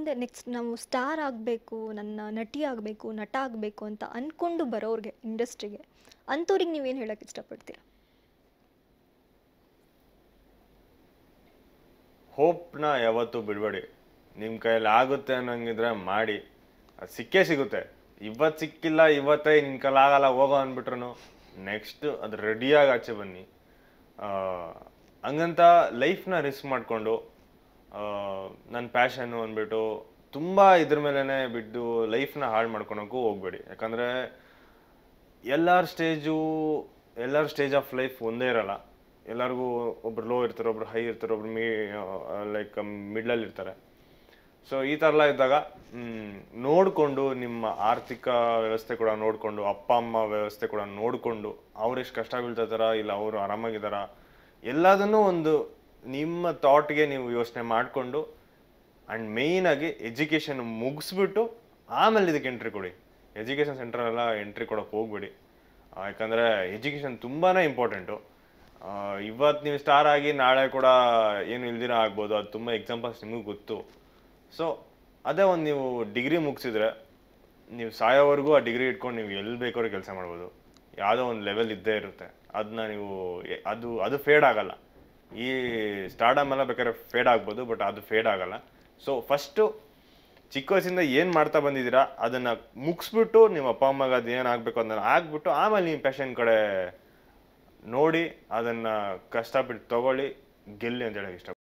ಮುಂದೆ ನೆಕ್ಸ್ಟ್ ನಾವು ಸ್ಟಾರ್ ಆಗಬೇಕು ನನ್ನ ನಟಿ ಆಗಬೇಕು ನಟ ಆಗಬೇಕು ಅಂತ ಅಂದ್ಕೊಂಡು ಬರೋರಿಗೆ ಇಂಡಸ್ಟ್ರಿಗೆ ಅಂಥವ್ರಿಗೆ ನೀವೇನು ಹೇಳೋಕ್ಕೆ ಇಷ್ಟಪಡ್ತೀರಾ ಹೋಪ್ನ ಯಾವತ್ತೂ ಬಿಡಬೇಡಿ ನಿಮ್ಮ ಕೈಯಲ್ಲಿ ಆಗುತ್ತೆ ಅನ್ನಂಗಿದ್ರೆ ಮಾಡಿ ಅದು ಸಿಕ್ಕೇ ಸಿಗುತ್ತೆ ಇವತ್ತು ಸಿಕ್ಕಿಲ್ಲ ಇವತ್ತೇ ನಿನ್ನ ಕೈಲಿ ಆಗಲ್ಲ ಹೋಗೋ ಅಂದ್ಬಿಟ್ರು ನೆಕ್ಸ್ಟ್ ಅದು ರೆಡಿಯಾಗಿ ಆಚೆ ಬನ್ನಿ ಆ, ಹಂಗಂತ ಲೈಫ್ನ ರಿಸ್ಕ್ ಮಾಡಿಕೊಂಡು ನನ್ನ ಪ್ಯಾಷನ್ನು ಅಂದ್ಬಿಟ್ಟು ತುಂಬ ಇದ್ರ ಮೇಲೇ ಬಿದ್ದು ಲೈಫ್ನ ಹಾಳು ಮಾಡ್ಕೊಳಕ್ಕೂ ಹೋಗ್ಬೇಡಿ ಯಾಕಂದರೆ ಎಲ್ಲರ ಸ್ಟೇಜು ಎಲ್ಲರ ಸ್ಟೇಜ್ ಆಫ್ ಲೈಫ್ ಒಂದೇ ಇರಲ್ಲ ಎಲ್ಲರಿಗೂ ಒಬ್ರು ಲೋ ಇರ್ತಾರೆ ಒಬ್ರು ಹೈ ಇರ್ತಾರೆ ಒಬ್ರು ಮೀ ಲೈಕ್ ಮಿಡ್ಲಲ್ಲಿ ಇರ್ತಾರೆ ಸೊ ಈ ಥರ ಎಲ್ಲ ಇದ್ದಾಗ ಮ್, ನೋಡಿಕೊಂಡು ನಿಮ್ಮ ಆರ್ಥಿಕ ವ್ಯವಸ್ಥೆ ಕೂಡ ನೋಡಿಕೊಂಡು ಅಪ್ಪ ಅಮ್ಮ ವ್ಯವಸ್ಥೆ ಕೂಡ ನೋಡಿಕೊಂಡು ಅವ್ರು ಎಷ್ಟು ಕಷ್ಟ ಬೀಳ್ತಾ ಇದಾರ ಇಲ್ಲ ಅವರು ಆರಾಮಾಗಿದ್ದಾರ ಎಲ್ಲದನ್ನೂ ಒಂದು ನಿಮ್ಮ ಥಾಟ್ಗೆ ನೀವು ಯೋಚನೆ ಮಾಡಿಕೊಂಡು ಆ್ಯಂಡ್ ಮೇಯ್ನಾಗಿ ಎಜುಕೇಷನ್ ಮುಗಿಸ್ಬಿಟ್ಟು ಆಮೇಲೆ ಇದಕ್ಕೆ ಎಂಟ್ರಿ ಕೊಡಿ ಎಜುಕೇಷನ್ ಸೆಂಟ್ರೆಲ್ಲ ಎಂಟ್ರಿ ಕೊಡೋಕೆ ಹೋಗ್ಬೇಡಿ ಆ, ಯಾಕಂದ್ರೆ ಎಜುಕೇಷನ್ ತುಂಬಾ ಇಂಪಾರ್ಟೆಂಟು ಇವತ್ತು ನೀವು ಸ್ಟಾರ್ ಆಗಿ ನಾಳೆ ಕೂಡ ಏನು ಇಲ್ದಿರ ಆಗ್ಬೋದು ಅದು ತುಂಬ ಎಕ್ಸಾಂಪಲ್ಸ್ ನಿಮಗೂ ಗೊತ್ತು ಸೊ ಅದೇ ಒಂದು ನೀವು ಡಿಗ್ರಿ ಮುಗಿಸಿದ್ರೆ ನೀವು ಸಾಯೋವರೆಗೂ ಆ ಡಿಗ್ರಿ ಇಟ್ಕೊಂಡು ನೀವು ಎಲ್ಲಿ ಬೇಕಾದ್ರೂ ಕೆಲಸ ಮಾಡ್ಬೋದು ಯಾವುದೋ ಒಂದು ಲೆವೆಲ್ ಇದ್ದೇ ಇರುತ್ತೆ ಅದನ್ನ ನೀವು ಎ- ಅದು ಅದು ಫೇಡ್ ಆಗಲ್ಲ ಈ ಸ್ಟಾರ್ಡಮ್ ಎಲ್ಲ ಬೇಕಾದ್ರೆ ಫೇಡ್ ಆಗ್ಬೋದು ಬಟ್ ಅದು ಫೇಡ್ ಆಗಲ್ಲ ಸೊ ಫಸ್ಟು ಚಿಕ್ಕ ವಯಸ್ಸಿಂದ ಏನು ಮಾಡ್ತಾ ಬಂದಿದ್ದೀರಾ ಅದನ್ನ ಮುಗಿಸ್ಬಿಟ್ಟು ನಿಮ್ಮ ಅಪ್ಪ ಅಮ್ಮಗೆ ಅದು ಏನು ಆಗಬೇಕು ಅದನ್ನ ಆಗ್ಬಿಟ್ಟು ಆಮೇಲೆ ನಿಮ್ಮ ಪ್ಯಾಷನ್ ಕಡೆ ನೋಡಿ ಅದನ್ನ ಕಷ್ಟಪಟ್ಟು ತಗೊಳ್ಳಿ ಗೆಲ್ಲಿ ಅಂತ ಹೇಳಕ್ ಇಷ್ಟ